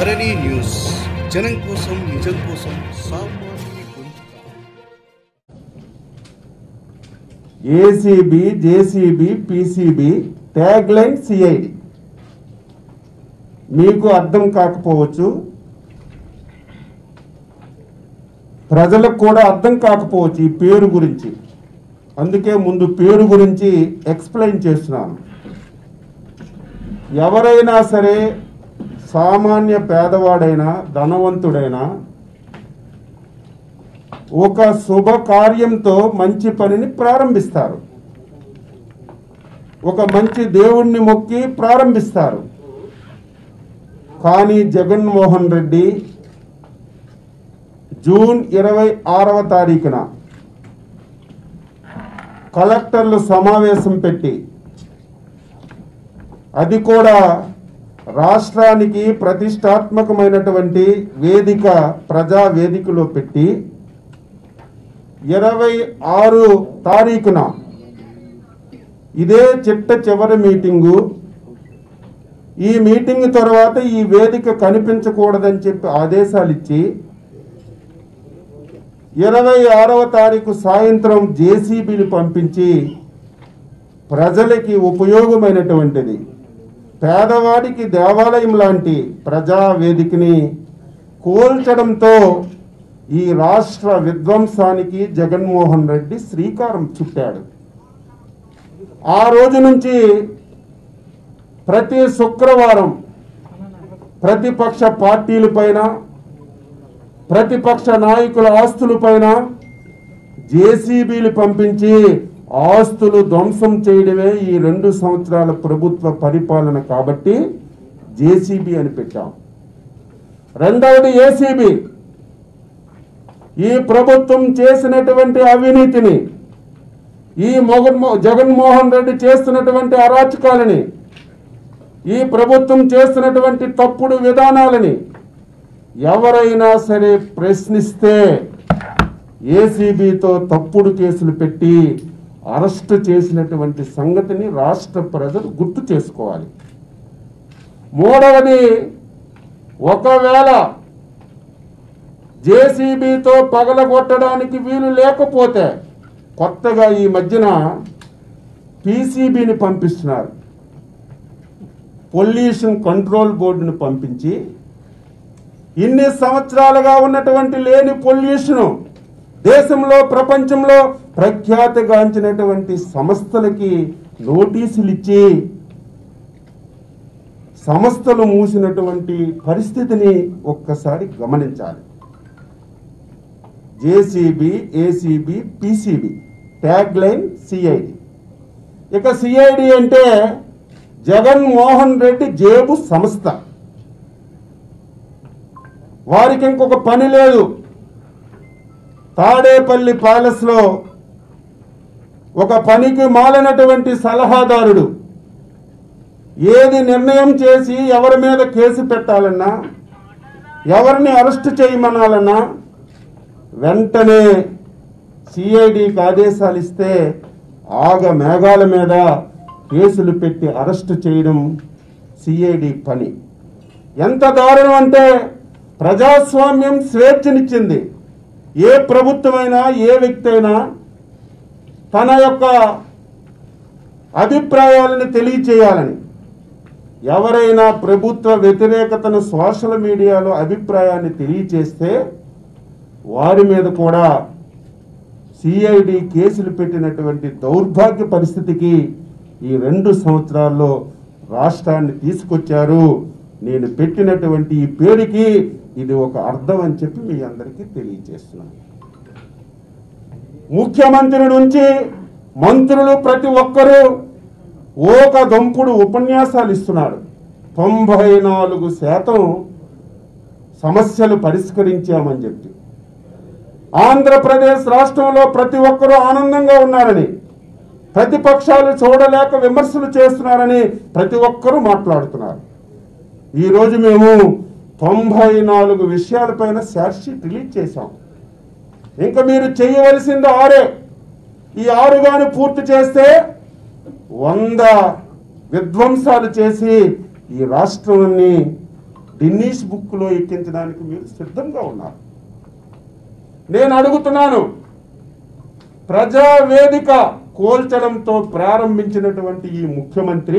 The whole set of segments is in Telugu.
ధరణి న్యూస్ జనం కోసం నిజం కోసం సామాన్య గొంతుక ACB JCB PCB tag line CID మీకు అర్థం కాకపోవచ్చు ప్రజలకు కూడా అర్థం కాకపోవచ్చు ఈ పేరు గురించి అందుకే ముందు పేరు గురించి ఎక్స్ప్లెయిన్ చేస్తున్నాను ఎవరైనా సరే సామాన్య పేదవాడైనా ధనవంతుడైనా ఒక శుభ కార్యంతో మంచి పనిని ప్రారంభిస్తారు ఒక మంచి దేవుణ్ణి మొక్కి ప్రారంభిస్తారు కానీ జగన్మోహన్ రెడ్డి జూన్ ఇరవై ఆరవ తారీఖున కలెక్టర్లు సమావేశం పెట్టి అది కూడా రాష్ట్రానికి ప్రతిష్టాత్మకమైనటువంటి వేదిక ప్రజా వేదికలో పెట్టి ఇరవై ఆరు తారీఖున ఇదే చిట్ట చివరి మీటింగు ఈ మీటింగ్ తర్వాత ఈ వేదిక కనిపించకూడదని చెప్పి ఆదేశాలు ఇచ్చి ఇరవై ఆరవ తారీఖు సాయంత్రం జేసీబీని పంపించి ప్రజలకి ఉపయోగమైనటువంటిది పేదవాడికి దేవాలయం లాంటి ప్రజా వేదికని కోల్చడంతో ఈ రాష్ట్ర విధ్వంసానికి జగన్మోహన్ రెడ్డి శ్రీకారం చుట్టాడు ఆ రోజు నుంచి ప్రతి శుక్రవారం ప్రతిపక్ష పార్టీలపైన ప్రతిపక్ష నాయకుల ఆస్తులపైన జేసీబీలు పంపించి ఆస్తులు ధ్వంసం చేయడమే ఈ రెండు సంవత్సరాల ప్రభుత్వ పరిపాలన కాబట్టి జేసీబీ అని పెట్టాం రెండవది ఏసీబీ ఈ ప్రభుత్వం చేసినటువంటి అవినీతిని ఈ మొగన్మో జగన్మోహన్ రెడ్డి చేస్తున్నటువంటి అరాచకాలని ఈ ప్రభుత్వం చేస్తున్నటువంటి తప్పుడు విధానాలని ఎవరైనా సరే ప్రశ్నిస్తే ఏసీబీతో తప్పుడు కేసులు పెట్టి అరెస్టు చేసినటువంటి సంగతిని రాష్ట్ర ప్రజలు గుర్తు చేసుకోవాలి మూడవది ఒకవేళ జేసీబీతో పగలగొట్టడానికి వీలు లేకపోతే కొత్తగా ఈ మధ్యన పీసీబీని పంపిస్తున్నారు పొల్యూషన్ కంట్రోల్ బోర్డును పంపించి ఇన్ని సంవత్సరాలుగా ఉన్నటువంటి లేని పొల్యూషన్ దేశంలో ప్రపంచంలో ప్రఖ్యాతిగాంచినటువంటి సంస్థలకి నోటీసులు ఇచ్చి సంస్థలు మూసినటువంటి పరిస్థితిని ఒక్కసారి గమనించాలి JCB ACB PCB tag line CID ఇక సిఐడి అంటే జగన్మోహన్ రెడ్డి జేబు సంస్థ వారికి ఇంకొక పని లేదు తాడేపల్లి ప్యాలెస్లో ఒక పనికి మాలినటువంటి సలహాదారుడు ఏది నిర్ణయం చేసి ఎవరి మీద కేసు పెట్టాలన్నా ఎవరిని అరెస్ట్ చేయమనాలన్నా వెంటనే సిఐడికి ఆదేశాలు ఇస్తే ఆగ మేఘాల మీద కేసులు పెట్టి అరెస్ట్ చేయడం సిఐడి పని ఎంత దారుణం అంటే ప్రజాస్వామ్యం స్వేచ్ఛనిచ్చింది ఏ ప్రభుత్వమైనా ఏ వ్యక్తి అయినా తన యొక్క అభిప్రాయాలను తెలియచేయాలని ఎవరైనా ప్రభుత్వ వ్యతిరేకతను సోషల్ మీడియాలో అభిప్రాయాన్ని తెలియచేస్తే వారి మీద కూడా సిఐడి కేసులు పెట్టినటువంటి దౌర్భాగ్య పరిస్థితికి ఈ రెండు సంవత్సరాల్లో రాష్ట్రాన్ని తీసుకొచ్చారు నేను పెట్టినటువంటి ఈ పేరుకి ఇది ఒక అర్థం అని చెప్పి మీ అందరికీ తెలియజేస్తున్నాను ముఖ్యమంత్రి నుంచి మంత్రులు ప్రతి ఒక్కరూ ఓక దంపుడు ఉపన్యాసాలు ఇస్తున్నారు తొంభై నాలుగు శాతం సమస్యలు పరిష్కరించామని చెప్పి ఆంధ్రప్రదేశ్ రాష్ట్రంలో ప్రతి ఒక్కరూ ఆనందంగా ఉన్నారని ప్రతిపక్షాలు చూడలేక విమర్శలు చేస్తున్నారని ప్రతి ఒక్కరూ మాట్లాడుతున్నారు ఈరోజు మేము తొంభై నాలుగు విషయాలపైన షార్ట్షీట్ రిలీజ్ చేశాం ఇంకా మీరు చేయవలసింది ఆరే ఈ ఆరు గాని పూర్తి చేస్తే వంద విధ్వంసాలు చేసి ఈ రాష్ట్రాన్ని గిన్నీస్ బుక్లో ఎక్కించడానికి మీరు సిద్ధంగా ఉన్నారు నేను అడుగుతున్నాను ప్రజావేదిక కోల్చడంతో ప్రారంభించినటువంటి ఈ ముఖ్యమంత్రి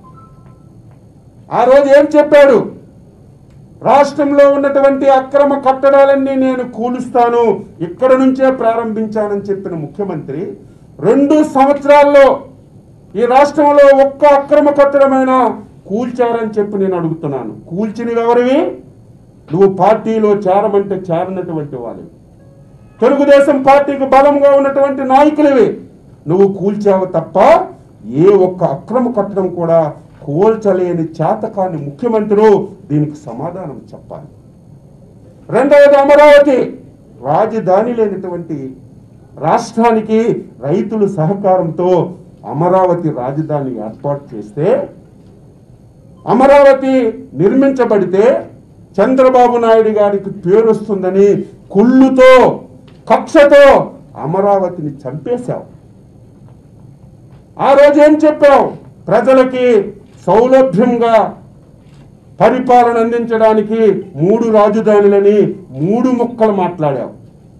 ఆ రోజు ఏం చెప్పాడు రాష్ట్రంలో ఉన్నటువంటి అక్రమ కట్టడాలన్నీ నేను కూలుస్తాను ఇక్కడ నుంచే ప్రారంభించానని చెప్పిన ముఖ్యమంత్రి రెండు సంవత్సరాల్లో ఈ రాష్ట్రంలో ఒక్క అక్రమ కట్టడమైనా కూల్చారని చెప్పి నేను అడుగుతున్నాను కూల్చినవి ఎవరివి నువ్వు పార్టీలో చేరమంటే చేరనటువంటి వాళ్ళు తెలుగుదేశం పార్టీకి బలంగా ఉన్నటువంటి నాయకులవి నువ్వు కూల్చావు తప్ప ఏ ఒక్క అక్రమ కట్టడం కూడా కూల్చలేని చేతకాని ముఖ్యమంత్రులు దీనికి సమాధానం చెప్పాలి రెండవది అమరావతి రాజధాని లేనటువంటి రాష్ట్రానికి రైతుల సహకారంతో అమరావతి రాజధాని ఏర్పాటు చేస్తే అమరావతి నిర్మించబడితే చంద్రబాబు నాయుడు గారికి పేరు వస్తుందని కుళ్ళుతో కక్షతో అమరావతిని చంపేశావు ఆ రోజు ఏం చెప్పావు ప్రజలకి సౌలభ్యంగా పరిపాలన అందించడానికి మూడు రాజధానులని మూడు ముక్కలు మాట్లాడావు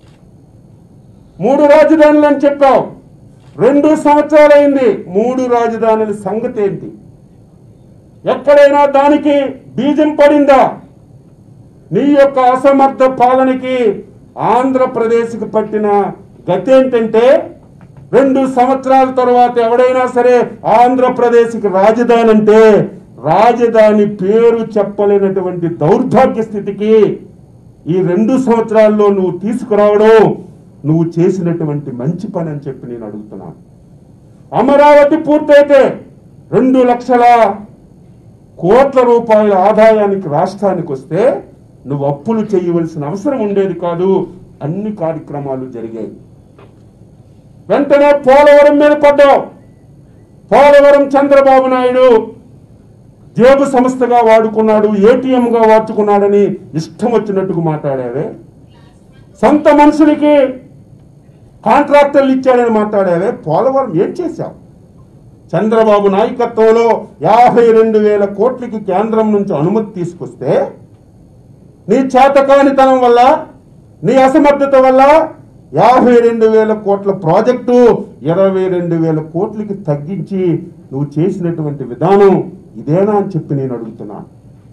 మూడు రాజధానులు అని చెప్పావు రెండు సంవత్సరాలైంది మూడు రాజధానుల సంగతి ఏంటి ఎక్కడైనా దానికి బీజం పడిందా నీ యొక్క అసమర్థ పాలనకి ఆంధ్రప్రదేశ్కి పట్టిన గతి ఏంటంటే రెండు సంవత్సరాల తర్వాత ఎవడైనా సరే ఆంధ్రప్రదేశ్కి రాజధాని అంటే రాజధాని పేరు చెప్పలేనటువంటి దౌర్భాగ్య స్థితికి ఈ రెండు సంవత్సరాల్లో నువ్వు తీసుకురావడం నువ్వు చేసినటువంటి మంచి పని అని చెప్పి నేను అడుగుతున్నాను అమరావతి పూర్తయితే రెండు లక్షల కోట్ల రూపాయల ఆదాయానికి రాష్ట్రానికి వస్తే నువ్వు అప్పులు చేయవలసిన అవసరం ఉండేది కాదు అన్ని కార్యక్రమాలు జరిగాయి వెంటనే పోలవరం మీద పడ్డావు పోలవరం చంద్రబాబు నాయుడు జేబు సంస్థగా వాడుకున్నాడు ఏటీఎంగా వాడుకున్నాడని ఇష్టం వచ్చినట్టుగా మాట్లాడావే సొంత మనుషులకి కాంట్రాక్టర్లు ఇచ్చాడని మాట్లాడావే పోలవరం ఏం చేశావు చంద్రబాబు నాయకత్వంలో యాభై రెండు వేల కోట్లకి కేంద్రం నుంచి అనుమతి తీసుకొస్తే నీ చేతకానితనం వల్ల నీ అసమర్థత వల్ల యాభై రెండు వేల కోట్ల ప్రాజెక్టు ఇరవై రెండు వేల కోట్లకి తగ్గించి నువ్వు చేసినటువంటి విధానం ఇదేనా అని చెప్పి నేను అడుగుతున్నాను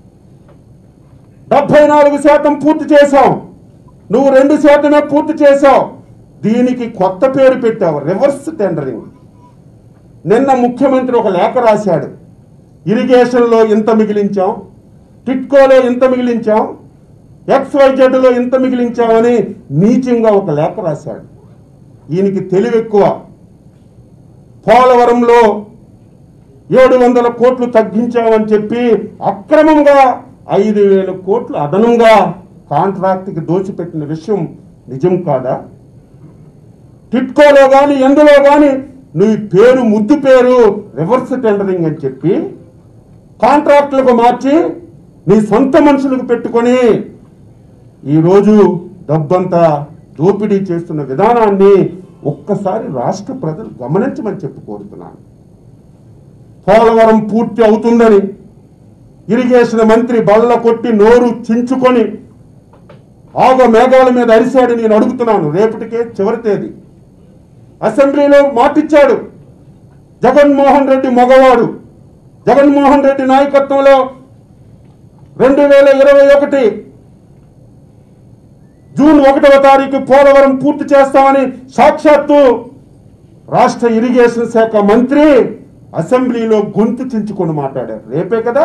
డెబ్బై నాలుగు శాతం పూర్తి చేశావు నువ్వు రెండు శాతమే పూర్తి చేశావు దీనికి కొత్త పేరు పెట్టావు రివర్స్ టెండరింగ్ నిన్న ముఖ్యమంత్రి ఒక లేఖ రాశాడు ఇరిగేషన్లో ఇంత మిగిలించాం టిట్కోలో ఇంత మిగిలించాం ఎక్స్వైజెడ్లో ఇంత మిగిలించామని నీచంగా ఒక లేఖ రాశాడు ఈయనకి తెలివి ఎక్కువ పోలవరంలో ఏడు వందల కోట్లు తగ్గించామని చెప్పి అక్రమంగా ఐదు వేల కోట్లు అదనంగా కాంట్రాక్ట్కి దోచిపెట్టిన విషయం నిజం కాదా టిట్కోలో కానీ ఎందులో కానీ నీ పేరు ముద్దు పేరు రివర్స్ టెండరింగ్ అని చెప్పి కాంట్రాక్టులకు మార్చి నీ సొంత మనుషులకు పెట్టుకొని ఈరోజు డబ్బంతా దోపిడీ చేస్తున్న విధానాన్ని ఒక్కసారి రాష్ట్ర ప్రజలు గమనించమని చెప్పి కోరుతున్నాను పోలవరం పూర్తి అవుతుందని ఇరిగేషన్ మంత్రి బల్ల కొట్టి నోరు చించుకొని ఆగ మేఘాల మీద అరిశాడు నేను అడుగుతున్నాను రేపటికే చివరి తేదీ అసెంబ్లీలో మాటిచ్చాడు జగన్మోహన్ రెడ్డి మగవాడు జగన్మోహన్ రెడ్డి నాయకత్వంలో రెండు వేల ఇరవై ఒకటి జూన్ ఒకటవ తారీఖు పోలవరం పూర్తి చేస్తామని సాక్షాత్తు రాష్ట్ర ఇరిగేషన్ శాఖ మంత్రి అసెంబ్లీలో గొంతు చించుకొని మాట్లాడారు రేపే కదా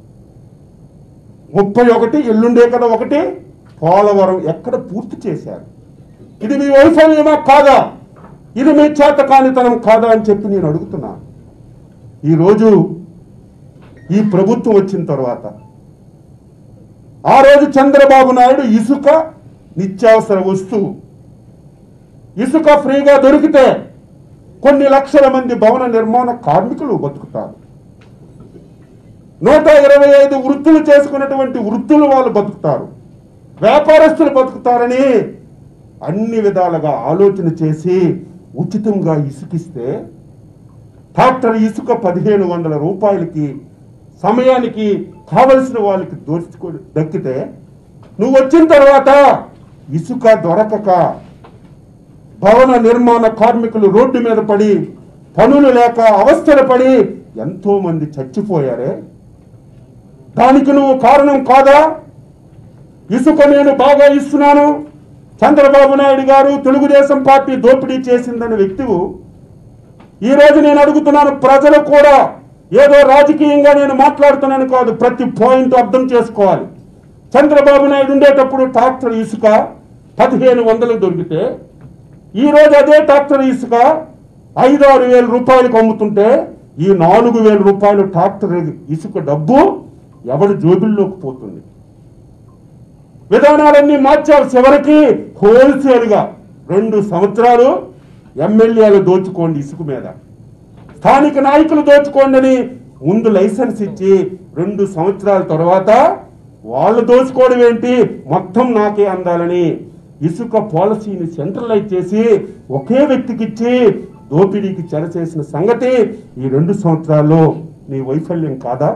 ముప్పై ఒకటి ఎల్లుండే కదా ఒకటి పోలవరం ఎక్కడ పూర్తి చేశారు ఇది మీ వైఫల్యమా కాదా ఇది మీ చేతకానితనం కాదా అని చెప్పి నేను అడుగుతున్నాను ఈరోజు ఈ ప్రభుత్వం వచ్చిన తర్వాత ఆ రోజు చంద్రబాబు నాయుడు ఇసుక నిత్యావసర వస్తువు ఇసుక ఫ్రీగా దొరికితే కొన్ని లక్షల మంది భవన నిర్మాణ కార్మికులు బతుకుతారు నూట ఇరవై ఐదు వృత్తులు చేసుకున్నటువంటి వృత్తులు వాళ్ళు బతుకుతారు వ్యాపారస్తులు బతుకుతారని అన్ని విధాలుగా ఆలోచన చేసి ఉచితంగా ఇసుకిస్తే ట్రాక్టర్ ఇసుక పదిహేను వందల రూపాయలకి సమయానికి కావలసిన వాళ్ళకి దోచుకో దక్కితే నువ్వు వచ్చిన తర్వాత ఇసుక దొరకక భవన నిర్మాణ కార్మికులు రోడ్డు మీద పడి పనులు లేక అవస్థలు పడి ఎంతో మంది చచ్చిపోయారే దానికి నువ్వు కారణం కాదా ఇసుక నేను బాగా ఇస్తున్నాను చంద్రబాబు నాయుడు గారు తెలుగుదేశం పార్టీ దోపిడీ చేసిందన్న వ్యక్తివు ఈ రోజు నేను అడుగుతున్నాను ప్రజలు కూడా ఏదో రాజకీయంగా నేను మాట్లాడుతున్నాను కాదు ప్రతి పాయింట్ అర్థం చేసుకోవాలి చంద్రబాబు నాయుడు ఉండేటప్పుడు ట్రాక్టర్ ఇసుక పదిహేను వందలు దొరికితే ఈ రోజు అదే ట్రాక్టర్ ఇసుక ఐదు ఆరు వేల రూపాయలకు అమ్ముతుంటే ఈ నాలుగు వేల రూపాయలు ట్రాక్టర్ ఇసుక డబ్బు ఎవడి జోబుల్లోకి పోతుంది విధానాలన్నీ మార్చారు చివరికి హోల్సేల్గా రెండు సంవత్సరాలు ఎమ్మెల్యేలు దోచుకోండి ఇసుక మీద స్థానిక నాయకులు దోచుకోండి అని ముందు లైసెన్స్ ఇచ్చి రెండు సంవత్సరాల తర్వాత వాళ్ళు దోచుకోవడం ఏంటి మొత్తం నాకే అందాలని ఇసుక పాలసీని సెంట్రలైజ్ చేసి ఒకే వ్యక్తికి ఇచ్చి దోపిడీకి చెరచేసిన సంగతి ఈ రెండు సంవత్సరాల్లో నీ వైఫల్యం కాదా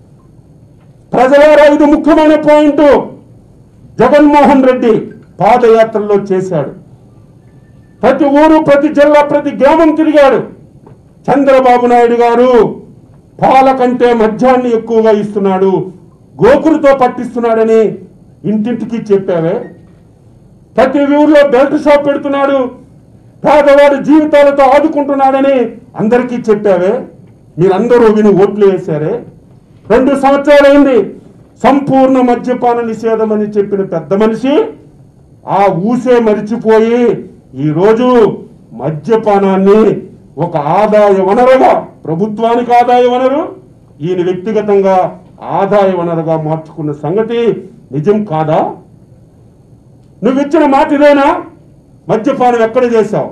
ప్రజలారా ఇది ముఖ్యమైన పాయింట్ జగన్మోహన్ రెడ్డి పాదయాత్రలో చేశాడు ప్రతి ఊరు ప్రతి జిల్లా ప్రతి గ్రామం తిరిగాడు చంద్రబాబు నాయుడు గారు పాల కంటే మద్యాన్ని ఎక్కువగా ఇస్తున్నాడు గోకులతో పట్టిస్తున్నాడని ఇంటింటికి చెప్పావే ప్రతి ఊర్లో బెల్ట్ షాప్ పెడుతున్నాడు పేదవాడి జీవితాలతో ఆదుకుంటున్నాడని అందరికీ చెప్పావే మీరందరూ విని ఓట్లు వేశారే రెండు సంవత్సరాలైంది సంపూర్ణ మద్యపాన నిషేధం అని చెప్పిన పెద్ద మనిషి ఆ ఊసే మరిచిపోయి ఈరోజు మద్యపానాన్ని ఒక ఆదాయ వనరుగా ప్రభుత్వానికి ఆదాయ వనరు ఈయన వ్యక్తిగతంగా ఆదాయ వనరుగా మార్చుకున్న సంగతి నిజం కాదా నువ్వు ఇచ్చిన మాట ఇదేనా మద్యపానం ఎక్కడ చేశావు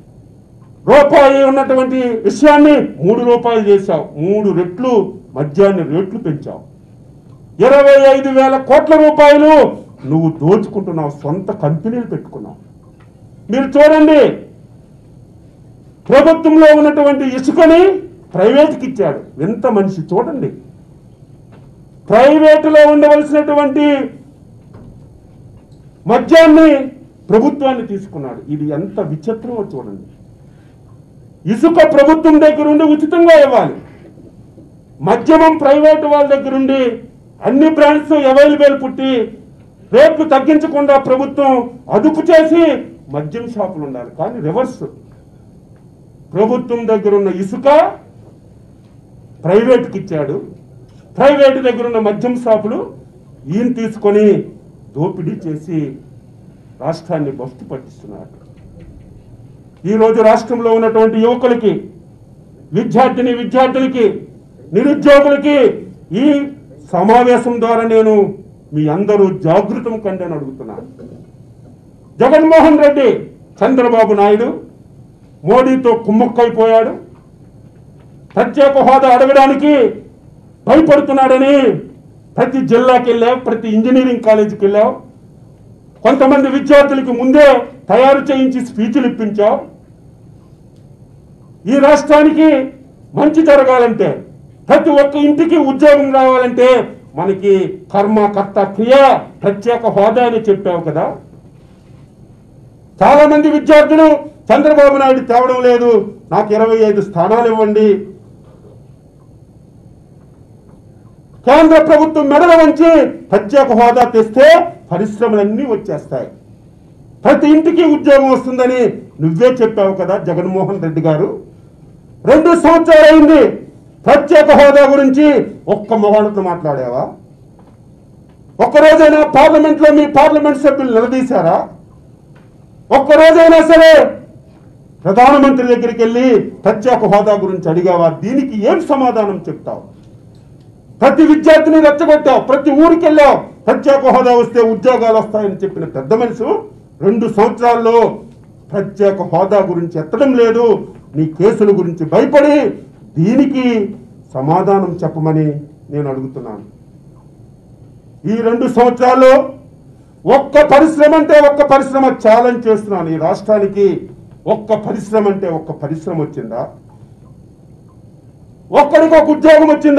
రూపాయి ఉన్నటువంటి విషయాన్ని మూడు రూపాయలు చేశావు మూడు రెట్లు మద్యాన్ని రేట్లు పెంచావు ఇరవై ఐదు వేల కోట్ల రూపాయలు నువ్వు దోచుకుంటున్నావు సొంత కంపెనీలు పెట్టుకున్నావు మీరు చూడండి ప్రభుత్వంలో ఉన్నటువంటి ఇసుకని ప్రైవేట్కి ఇచ్చాడు ఎంత మనిషి చూడండి ప్రైవేటులో ఉండవలసినటువంటి మద్యాన్ని ప్రభుత్వాన్ని తీసుకున్నాడు ఇది ఎంత విచిత్రమో చూడండి ఇసుక ప్రభుత్వం దగ్గర ఉండి ఉచితంగా ఇవ్వాలి మద్యమం ప్రైవేట్ వాళ్ళ దగ్గర ఉండి అన్ని బ్రాండ్స్ అవైలబుల్ పుట్టి రేట్లు తగ్గించకుండా ప్రభుత్వం అదుపు చేసి మద్యం షాపులు ఉండాలి కానీ రివర్స్ ప్రభుత్వం దగ్గర ఉన్న ఇసుక ప్రైవేట్కి ఇచ్చాడు ప్రైవేట్ దగ్గర ఉన్న మద్యం షాపులు ఈయన తీసుకొని దోపిడీ చేసి రాష్ట్రాన్ని బస్టు పట్టిస్తున్నారు ఈరోజు రాష్ట్రంలో ఉన్నటువంటి యువకులకి విద్యార్థిని విద్యార్థులకి నిరుద్యోగులకి ఈ సమావేశం ద్వారా నేను మీ అందరూ జాగృతం కండి అని అడుగుతున్నాను జగన్మోహన్ రెడ్డి చంద్రబాబు నాయుడు మోడీతో కుమ్మక్కైపోయాడు ప్రత్యేక హోదా అడగడానికి భయపడుతున్నాడని ప్రతి జిల్లాకి వెళ్ళావు ప్రతి ఇంజనీరింగ్ కాలేజీకి వెళ్ళావు కొంతమంది విద్యార్థులకి ముందే తయారు చేయించి స్పీచ్లు ఇప్పించావు ఈ రాష్ట్రానికి మంచి జరగాలంటే ప్రతి ఒక్క ఇంటికి ఉద్యోగం రావాలంటే మనకి కర్మ కర్త క్రియ ప్రత్యేక హోదా అని చెప్పావు కదా చాలా మంది విద్యార్థులు చంద్రబాబు నాయుడు తేవడం లేదు నాకు ఇరవై ఐదు స్థానాలు ఇవ్వండి కేంద్ర ప్రభుత్వం మెడల వంచి ప్రత్యేక హోదా తెస్తే పరిశ్రమలన్నీ వచ్చేస్తాయి ప్రతి ఇంటికి ఉద్యోగం వస్తుందని నువ్వే చెప్పావు కదా జగన్మోహన్ రెడ్డి గారు రెండు సంవత్సరాలు అయింది ప్రత్యేక హోదా గురించి ఒక్క మొహాలతో మాట్లాడావా ఒక్కరోజైనా పార్లమెంట్ లో మీ పార్లమెంట్ సభ్యులు నిలదీశారా ఒక్కరోజైనా సరే ప్రధానమంత్రి దగ్గరికి వెళ్ళి ప్రత్యేక హోదా గురించి అడిగావా దీనికి ఏం సమాధానం చెప్తావు ప్రతి విద్యార్థిని రెచ్చగొట్టావు ప్రతి ఊరికి వెళ్ళావు ప్రత్యేక హోదా వస్తే ఉద్యోగాలు వస్తాయని చెప్పిన పెద్ద మనిషి రెండు సంవత్సరాల్లో ప్రత్యేక హోదా గురించి ఎత్తడం లేదు నీ కేసుల గురించి భయపడి దీనికి సమాధానం చెప్పమని నేను అడుగుతున్నాను ఈ రెండు సంవత్సరాల్లో ఒక్క పరిశ్రమ అంటే ఒక్క పరిశ్రమ ఛాలెంజ్ చేస్తున్నాను ఈ రాష్ట్రానికి ఒక్క పరిశ్రమ అంటే ఒక్క పరిశ్రమ వచ్చిందా ఒక్కడికి ఒక ఉద్యోగం వచ్చిందా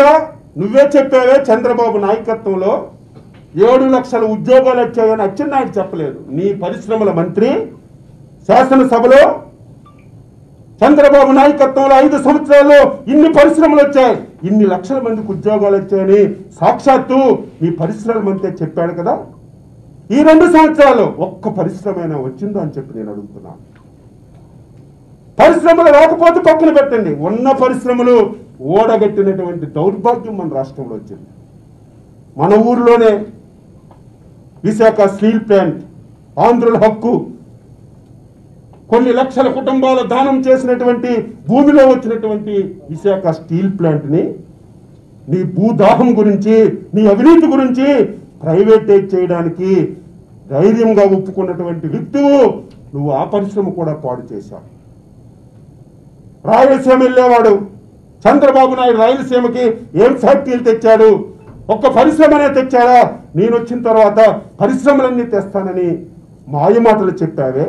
నువ్వే చెప్పావే చంద్రబాబు నాయకత్వంలో ఏడు లక్షల ఉద్యోగాలు వచ్చాయని అచ్చెన్నాయుడు చెప్పలేదు నీ పరిశ్రమల మంత్రి శాసనసభలో చంద్రబాబు నాయకత్వంలో ఐదు సంవత్సరాల్లో ఇన్ని పరిశ్రమలు వచ్చాయి ఇన్ని లక్షల మందికి ఉద్యోగాలు వచ్చాయని సాక్షాత్తు మీ పరిశ్రమల మంత్రి చెప్పాడు కదా ఈ రెండు సంవత్సరాలు ఒక్క పరిశ్రమ అయినా వచ్చిందో అని చెప్పి నేను అడుగుతున్నాను పరిశ్రమలు రాకపోతే పక్కన పెట్టండి ఉన్న పరిశ్రమలు ఓడగట్టినటువంటి దౌర్భాగ్యం మన రాష్ట్రంలో వచ్చింది మన ఊర్లోనే విశాఖ స్టీల్ ప్లాంట్ ఆంధ్రుల హక్కు కొన్ని లక్షల కుటుంబాల దానం చేసినటువంటి భూమిలో వచ్చినటువంటి విశాఖ స్టీల్ ప్లాంట్ని నీ భూదాహం గురించి నీ అవినీతి గురించి ప్రైవేటైజ్ చేయడానికి ధైర్యంగా ఒప్పుకున్నటువంటి వ్యక్తువు నువ్వు ఆ పరిశ్రమ కూడా పాడు చేశావు రాయలసీమ వెళ్ళేవాడు చంద్రబాబు నాయుడు రాయలసీమకి ఏం ఫ్యాక్టరీలు తెచ్చాడు ఒక్క పరిశ్రమనే తెచ్చాడా నేను వచ్చిన తర్వాత పరిశ్రమలన్నీ తెస్తానని మాయమాటలు చెప్పావే